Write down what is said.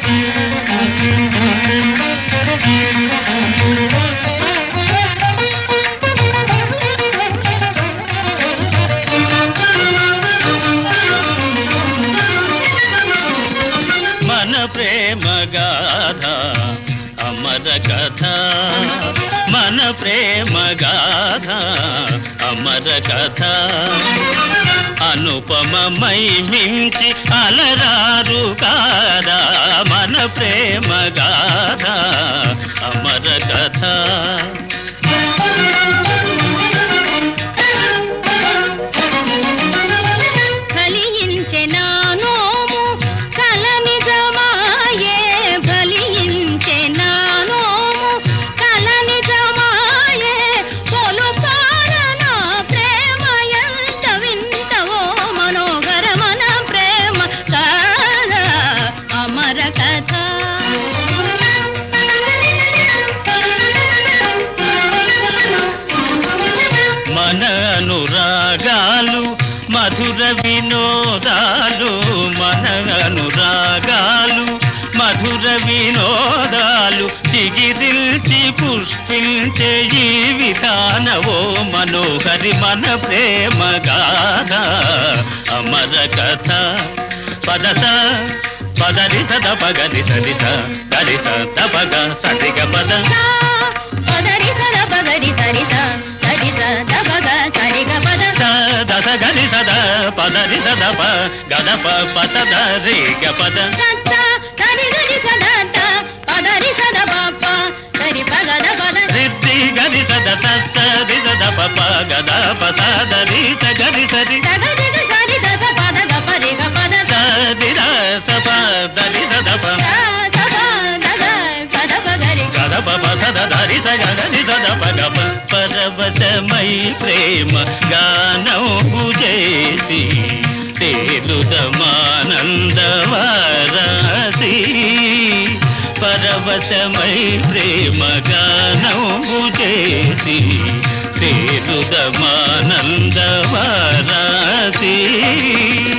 మన ప్రేమ గాథ అమర కథ మన ప్రేమ గాథ అమర కథ అనుపమమై మించి అలరారు కాదా మన ప్రేమ గాథ అమర కథ ఫలించె నా నోము కల నిజమాయే ఫలించె నా నోము కల నిజమాయే పొలుపార నా ప్రేమ ఎంత వింతవో మనోహర మన ప్రేమ కథ అమర కథ మన అనురాగాలు మధుర వినోదాలు మన అనురాగాలు మధుర వినోదాలు చిగిరిల్చి పుష్పించే ఈ విధానవో మనోహరి మన ప్రేమ గాథ అమర కథ పదస పదరి సద పగరి సరిస గరిస తపగ సరిగ పద పదరి సద పగరి సరిత సరిత దబగ సరిగ పద దశ గరి సద పదరి సద ప గదప పసద రే గ పద సత్త సరి గరి సదత పదరి సద పాప సరి పగద పద సిద్ధి గరి సద సస్త రి సద ప ప గద పసద రి స గరి సరి సగరి సరి దస పద గ పరి గ పద సరి ర స ప దరి సద ప సద దగ పద పగరి గదప పసద ధరి స గరి సద ప గ ప పరవశమై ప్రేమ గానము చేసి తేలుదమానందవారసి పరవశమై ప్రేమ గానము చేసి తేలుదమానందవారసి